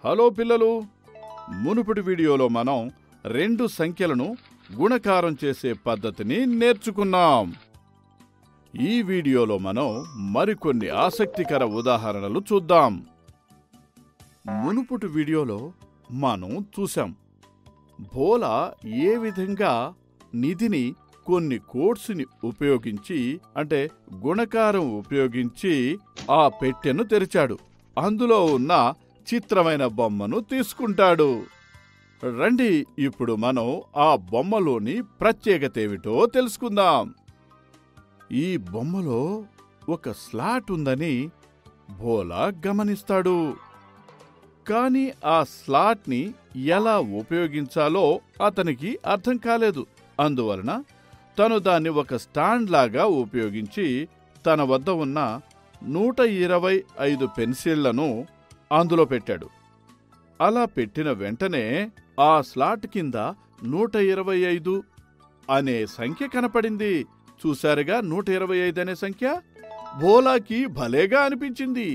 hello పిల్లలు మునుపటి వీడియోలో మనం రెండు సంఖ్యలను గుణకారం చేసే పద్ధతిని నేర్చుకున్నాం ఈ వీడియోలో మనం మరికొన్ని ఆసక్తికర ఉదాహరణలు చూద్దాం మునుపటి వీడియోలో మనం చూశాం భోలా ఏ విధంగా నిధిని కొన్ని కోడ్స్ని ఉపయోగించి అంటే గుణకారం ఉపయోగించి ఆ పెట్టెను తెరిచాడు అందులో ఉన్న చిత్రమైన బొమ్మను తీసుకుంటాడు రండి ఇప్పుడు మనం ఆ బొమ్మలోని ప్రత్యేకత ఏమిటో తెలుసుకుందాం ఈ బొమ్మలో ఒక స్లాట్ ఉందని భోలా గమనిస్తాడు కానీ ఆ స్లాట్ని ఎలా ఉపయోగించాలో అతనికి అర్థం కాలేదు అందువలన తను దాన్ని ఒక స్టాండ్ లాగా ఉపయోగించి తన వద్ద ఉన్న నూట ఇరవై ఐదు పెన్సిళ్లను అందులో పెట్టాడు అలా పెట్టిన వెంటనే ఆ స్లాట్ కింద నూట ఇరవై ఐదు అనే సంఖ్య కనపడింది చూశారుగా నూట ఇరవై ఐదు అనే సంఖ్య భోలాకి భలేగా అనిపించింది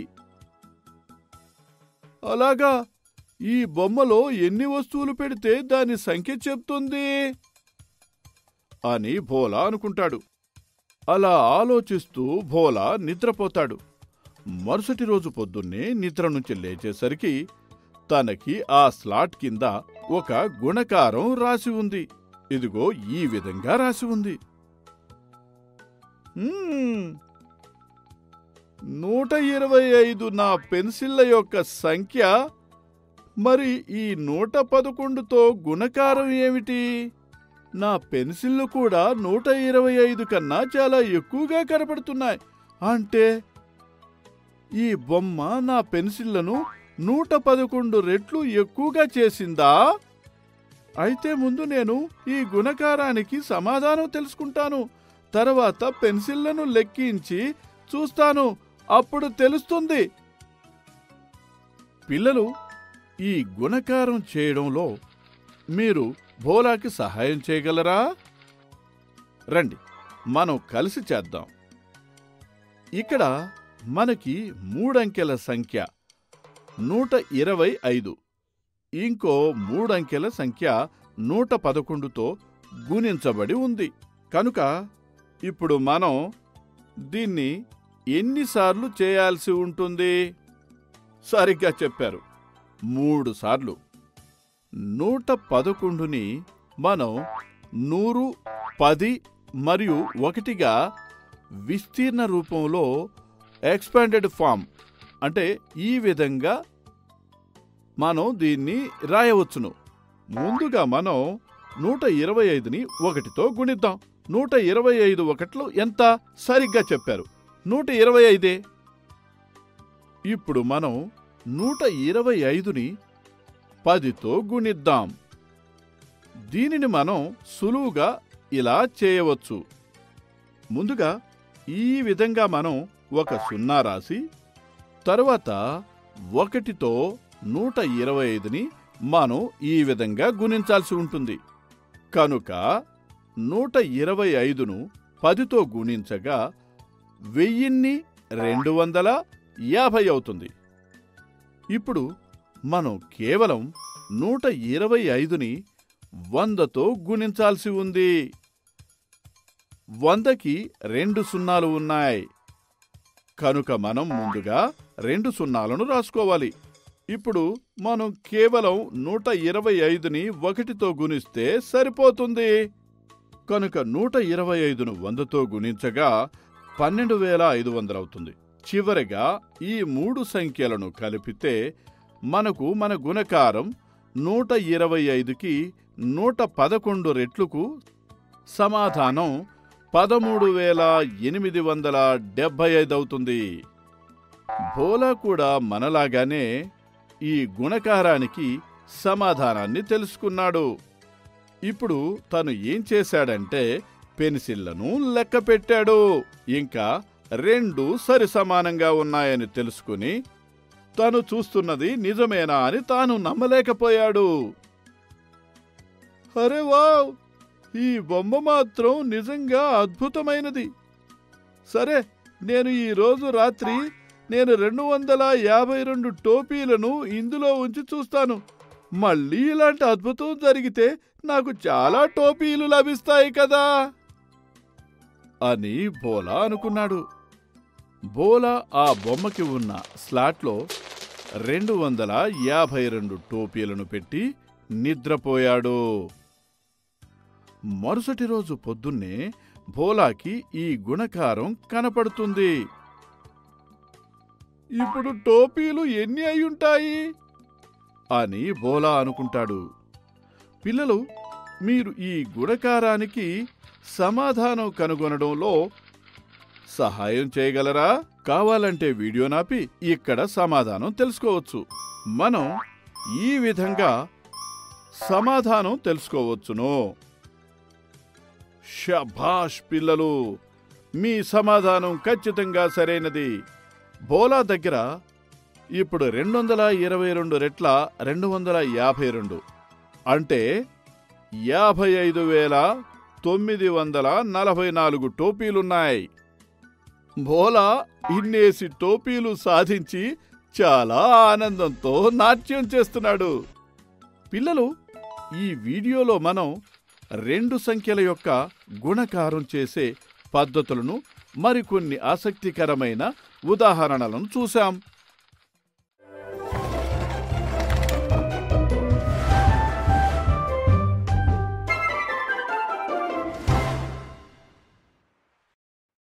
అలాగా ఈ బొమ్మలో ఎన్ని వస్తువులు పెడితే దాని సంఖ్య చెప్తుంది అని భోలా అనుకుంటాడు అలా ఆలోచిస్తూ భోలా నిద్రపోతాడు మరుసటి రోజు పొద్దున్నే నిద్ర నుంచి లేచేసరికి తనకి ఆ స్లాట్ కింద ఒక గుణకారం రాసి ఉంది ఇదిగో ఈ విధంగా రాసి ఉంది "మ్మ్, నూట ఇరవై ఐదు నా పెన్సిళ్ల యొక్క సంఖ్య మరి ఈ నూట పదకొండుతో గుణకారం ఏమిటి నా పెన్సిళ్లు కూడా నూట ఇరవై ఐదు కన్నా చాలా ఎక్కువగా కనపడుతున్నాయి అంటే ఈ బొమ్మ నా పెన్సిళ్లను నూట పదకొండు రెట్లు ఎక్కువగా చేసిందా అయితే ముందు నేను ఈ గుణకారానికి సమాధానం తెలుసుకుంటాను తర్వాత పెన్సిళ్లను లెక్కించి చూస్తాను అప్పుడు తెలుస్తుంది పిల్లలు ఈ గుణకారం చేయడంలో మీరు భోలాకి సహాయం చేయగలరా రండి మనం కలిసి చేద్దాం ఇక్కడ మనకి మూడంకెల సంఖ్య నూట ఇరవై ఐదు ఇంకో మూడంకెల సంఖ్య నూట పదకొండుతో గుణించబడి ఉంది కనుక ఇప్పుడు మనం దీన్ని ఎన్నిసార్లు చేయాల్సి ఉంటుంది సరిగ్గా చెప్పారు మూడు సార్లు నూట పదకొండుని మనం నూరు పది మరియు ఒకటిగా విస్తీర్ణ రూపంలో ఎక్స్పాండెడ్ ఫామ్ అంటే ఈ విధంగా మనం దీన్ని రాయవచ్చును ముందుగా మనం నూట ఇరవై ఐదుని ఒకటితో గుణిద్దాం నూట ఇరవై ఐదు ఒకట్లు ఎంత సరిగ్గా చెప్పారు నూట ఇరవై ఐదే ఇప్పుడు మనం నూట ఇరవై ఐదుని పదితో గుణిద్దాం దీనిని మనం సులువుగా ఇలా చేయవచ్చు ముందుగా ఈ విధంగా మనం ఒక సున్నా రాసి తరువాత ఒకటితో నూట ఇరవై ఐదుని మనం ఈ విధంగా గుణించాల్సి ఉంటుంది కనుక నూట ఇరవై ఐదును పదితో గుణించగా వెయ్యిన్ని రెండు వందల యాభై అవుతుంది ఇప్పుడు మనం కేవలం నూట ఇరవై ఐదుని వందతో గుణించాల్సి ఉంది వందకి రెండు సున్నాలు ఉన్నాయి కనుక మనం ముందుగా రెండు సున్నాలను రాసుకోవాలి ఇప్పుడు మనం కేవలం నూట ఇరవై ఐదుని ఒకటితో గుణిస్తే సరిపోతుంది కనుక నూట ఇరవై ఐదును వందతో గుణించగా పన్నెండు వేల ఐదు వందలవుతుంది చివరిగా ఈ మూడు సంఖ్యలను కలిపితే మనకు మన గుణకారం నూట ఇరవై ఐదుకి నూట పదకొండు రెట్లకు సమాధానం పదమూడు వేల ఎనిమిది వందల డెబ్బై ఐదు అవుతుంది భోలా కూడా మనలాగానే ఈ గుణకారానికి సమాధానాన్ని తెలుసుకున్నాడు ఇప్పుడు తను ఏం చేశాడంటే పెన్సిళ్లను లెక్క పెట్టాడు ఇంకా రెండు సరి సమానంగా ఉన్నాయని తెలుసుకుని తను చూస్తున్నది నిజమేనా అని తాను నమ్మలేకపోయాడు అరే వావ్ ఈ బొమ్మ మాత్రం నిజంగా అద్భుతమైనది సరే నేను ఈ రోజు రాత్రి నేను రెండు వందల యాభై రెండు టోపీలను ఇందులో ఉంచి చూస్తాను మళ్ళీ ఇలాంటి అద్భుతం జరిగితే నాకు చాలా టోపీలు లభిస్తాయి కదా అని బోలా అనుకున్నాడు బోలా ఆ బొమ్మకి ఉన్న స్లాట్లో రెండు వందల యాభై రెండు టోపీలను పెట్టి నిద్రపోయాడు మరుసటి రోజు పొద్దున్నే భోలాకి ఈ గుణకారం కనపడుతుంది ఇప్పుడు టోపీలు ఎన్ని అయ్యుంటాయి అని బోలా అనుకుంటాడు పిల్లలు మీరు ఈ గుణకారానికి సమాధానం కనుగొనడంలో సహాయం చేయగలరా కావాలంటే వీడియో నాపి ఇక్కడ సమాధానం తెలుసుకోవచ్చు మనం ఈ విధంగా సమాధానం తెలుసుకోవచ్చును షభాష్ పిల్లలు మీ సమాధానం ఖచ్చితంగా సరైనది బోలా దగ్గర ఇప్పుడు రెండు వందల ఇరవై రెండు రెట్ల రెండు వందల యాభై రెండు అంటే యాభై ఐదు వేల తొమ్మిది వందల నలభై నాలుగు టోపీలున్నాయి భోలా ఇన్నేసి టోపీలు సాధించి చాలా ఆనందంతో నాట్యం చేస్తున్నాడు పిల్లలు ఈ వీడియోలో మనం రెండు సంఖ్యల యొక్క గుణకారం చేసే పద్ధతులను మరికొన్ని ఆసక్తికరమైన ఉదాహరణలను చూశాం